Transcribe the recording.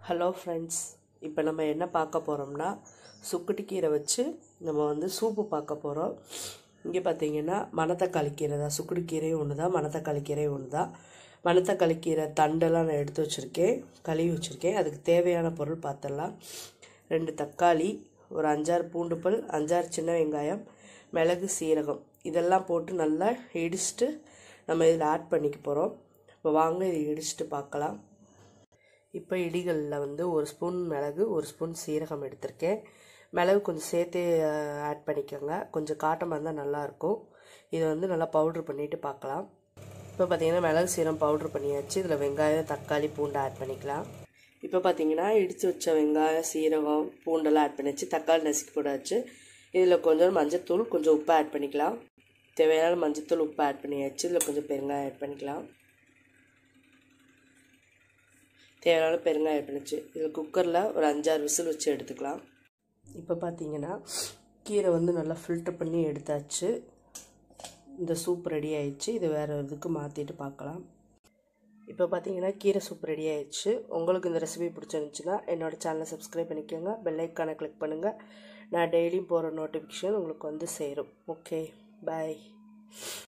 hello friends இப்போ நம்ம என்ன பார்க்க போகிறோம்னா சுக்குட்டி கீரை வச்சு நம்ம வந்து சூப்பு பார்க்க போகிறோம் இங்கே பார்த்தீங்கன்னா மணத்தக்காளி கீரை தான் சுக்குடி கீரையும் ஒன்று தான் மணத்தக்காளி கீரையும் ஒன்று தான் மணத்தக்காளி கீரை தண்டெல்லாம் நான் எடுத்து வச்சுருக்கேன் கழுவி வச்சுருக்கேன் அதுக்கு தேவையான பொருள் பார்த்துடலாம் ரெண்டு தக்காளி ஒரு அஞ்சாறு பூண்டு பல் அஞ்சாறு சின்ன வெங்காயம் மிளகு சீரகம் இதெல்லாம் போட்டு நல்லா இடிச்சிட்டு நம்ம இதில் ஆட் பண்ணிக்க போகிறோம் இப்போ வாங்க இதை இடிச்சிட்டு பார்க்கலாம் இப்போ இடிகளில் வந்து ஒரு ஸ்பூன் மிளகு ஒரு ஸ்பூன் சீரகம் எடுத்திருக்கேன் மிளகு கொஞ்சம் சேர்த்து ஆட் பண்ணிக்கோங்க கொஞ்சம் காட்டமாக இருந்தால் நல்லாயிருக்கும் இதை வந்து நல்லா பவுட்ரு பண்ணிவிட்டு பார்க்கலாம் இப்போ பார்த்தீங்கன்னா மிளகு சீரகம் பவுட்ரு பண்ணியாச்சு இதில் வெங்காயம் தக்காளி பூண்டு ஆட் பண்ணிக்கலாம் இப்போ பார்த்தீங்கன்னா இடித்து வச்ச வெங்காயம் சீரகம் பூண்டெல்லாம் ஆட் பண்ணியாச்சு தக்காளி நசுக்கி போடாச்சு இதில் கொஞ்சம் மஞ்சத்தூள் கொஞ்சம் உப்பு ஆட் பண்ணிக்கலாம் தேவையான மஞ்சத்தூள் உப்பு ஆட் பண்ணியாச்சு இதில் கொஞ்சம் பெருங்காயம் ஆட் பண்ணிக்கலாம் தேவையான பெருங்காயம் ஆட் பண்ணிச்சு இதில் குக்கரில் ஒரு அஞ்சாறு விசில் வச்சு எடுத்துக்கலாம் இப்போ பார்த்தீங்கன்னா கீரை வந்து நல்லா ஃபில்டர் பண்ணி எடுத்தாச்சு இந்த சூப் ரெடி ஆயிடுச்சு இது வேறு இதுக்கு மாற்றிட்டு பார்க்கலாம் இப்போ பார்த்தீங்கன்னா கீரை சூப் ரெடி ஆயிடுச்சு உங்களுக்கு இந்த ரெசிபி பிடிச்சிருந்துச்சுன்னா என்னோடய சேனலை சப்ஸ்கிரைப் பண்ணிக்கோங்க பெல் ஐக்கானை கிளிக் பண்ணுங்கள் நான் டெய்லியும் போகிற நோட்டிஃபிகேஷன் உங்களுக்கு வந்து சேரும் ஓகே பாய்